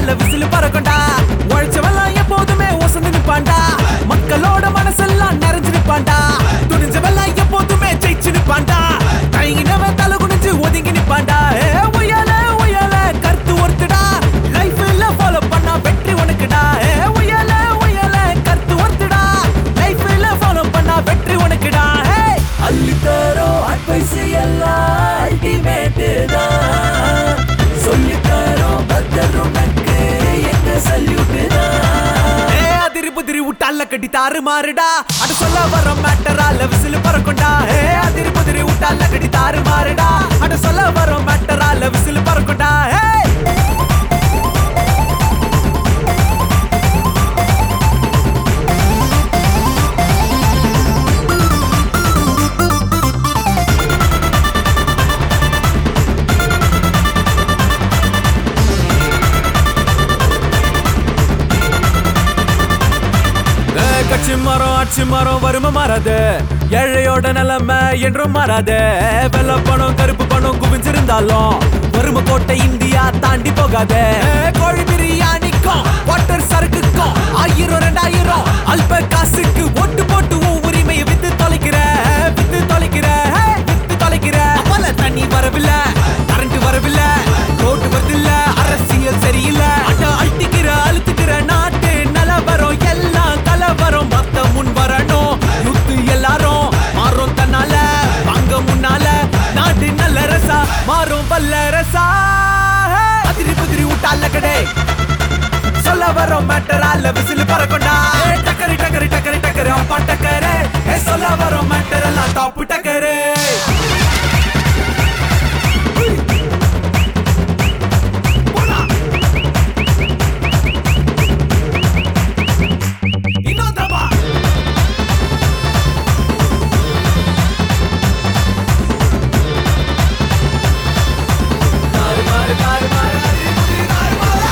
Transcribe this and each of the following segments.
மேட்டரால whistle பறக்கண்டா உழைச்சவெல்லாம் எப்போதுமே ஒசந்து நிப்பாண்டா மக்களோட மனசெல்லாம் நிறைஞ்சு நிப்பாண்டா துணிஞ்சவெல்லாம் எப்போதுமே ஜெயிச்சு நிப்பாண்டா கைங்கினவன் தலை குனிஞ்சு ஒதுங்கி நிப்பாண்டா ஏ உயல உயல கருத்து ஒருத்துடா லைஃப்ல ஃபாலோ பண்ணா வெற்றி உனக்குடா ஏ உயல உயல கருத்து ஒருத்துடா லைஃப்ல ஃபாலோ பண்ணா வெற்றி உனக்குடா ஹே அள்ளி தரோம் அட்வைஸ் எல்லாம் அல்டிமேட் தான் சொல்லி தரோம் பத்தர் உனக்கு எங்க சல்யூட் தான் ஏ அதிரி புதிரி விட்டால கட்டி தாறு மாறுடா அட சொல்ல வர மேட்டரால விசில் பறக்கும்டா ஏ அதிரி புதிரி விட்டால கட்டி தாறு மாறுடா அட சொல்ல வர மேட்டரால விசில் பறக்கும்டா ஏ ஏ, கட்சி மரம் ஆட்சி மரம் வறுமை மாறாது ஏழையோட நிலைமை என்றும் மாறாது வெள்ள பணம் கருப்பு பணம் குவிஞ்சிருந்தாலும் வறுமை கோட்டை இந்தியா தாண்டி போகாது ஏ, கோழி பிரியாணிக்கும் வாட்டர் சரக்குக்கும் ஆயிரம் ரெண்டாயிரம் அல்ப காசுக்கு ஓட்டு போட்டு உன் உரிமையை வித்து தொலைக்கிற வித்து தொலைக்கிற ஹே, வித்து தொலைக்கிற பல தண்ணி வரவில்லை கரண்ட் வரவில்லை ரோட்டு வருதில்ல அரசியல் சரியில்லை அட அழுத்திக்கிற அழுத்துக்கிற நாட்டு நிலவரம் எல்லாம் கலவரம் மத்த முன் வரணும் யுத்து எல்லாரும் மாறும் தன்னால வாங்க முன்னால நாடு நல்ல ரசா மாறும் வல்ல ரசா அதிரி புதிரி விட்டால கடை சொல்ல வரோம் மேட்டரால விசில் பறக்கொண்டா ஏ, டக்கரு டக்கரு டக்கரு டக்கரு அப்பா டக்கரு ஏ, சொல்ல வரோம் மேட்டர் எல்லாம் டாப்பு டக்கரு இன்னொருத்தப்பா தாறு மாறு தாறு மாறு அதிரி புதிரி தாறு மாறு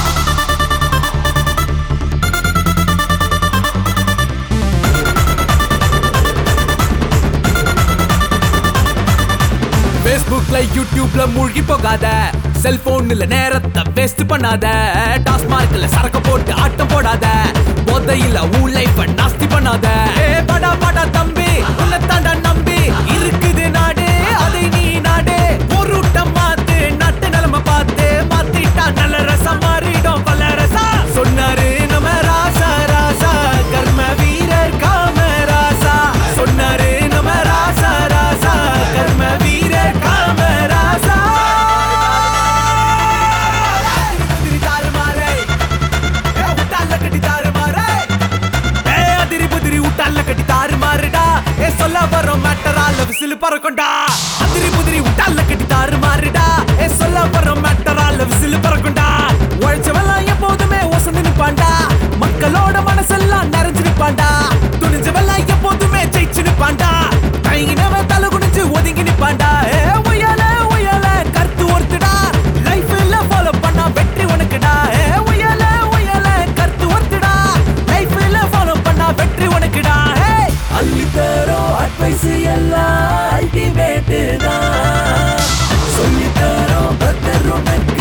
ஃபேஸ்புக்ல யூடியூப்ல மூழ்கி போகாத செல்போன்ல நேரத்தை வேஸ்ட் பண்ணாத டாஸ்மார்க்ல சரக்கு போட்டு ஆட்டம் போடாத போதையில உன் லைஃப் நாஸ்தி பண்ணாத ஏ படா படா தம்பி உன்னை தாண்டா நம்பி இருக்குது நாடு அதை நீ நாடு பொருட்டம் மாத்து நட்டு நிலைமை பார்த்து மாத்திட்டா நல்ல ரசம் மாறிடும் பல ரசா சொன்னாரு நம்ம ராசா ராசா கர்ம வீரர் காம ராசா சொன்னாரு நம்ம ராசா ராசா கர்ம வீரர் காம ராசா அதிரி தாறுமாறே ஏ உட்டால கட்டி தாறுமாறே ஏ அதிரி புதிரி உட்டால கட்டி தாறுமாறுடா ஏ சொல்ல வரோம் மேட்டரால விசில் பறக்கும்டா அதிரி புதிரி உட்டால கட்டி தாறுமாறுடா ஏ சொல்ல வரோம் மேட்டரால விசில் பறக்கும்டா உழைச்சவெல்லாம் எப்போதுமே ஒசந்து நிப்பாண்டா மக்களோட மனசெல்லாம் நிறைஞ்சு நிப்பாண்டா துணிஞ்சவெல்லாம் எப்போதுமே ஜெயிச்சு நிப்பாண்டா கைங்கினவன் தலை குனிஞ்சு ஒதுங்கி நிப்பாண்டா ஏ உயல உயல கருத்து ஒருத்துடா லைஃப்ல ஃபாலோ பண்ணா வெற்றி உனக்குடா ஏ உயல உயல கருத்து ஒருத்துடா லைஃப்ல ஃபாலோ பண்ணா வெற்றி உனக்குடா ஹே அள்ளி தரோம் அட்வைஸ் எல்லாம் அல்டிமேட் தான் சொல்லி தரோம் பத்தர் உனக்கு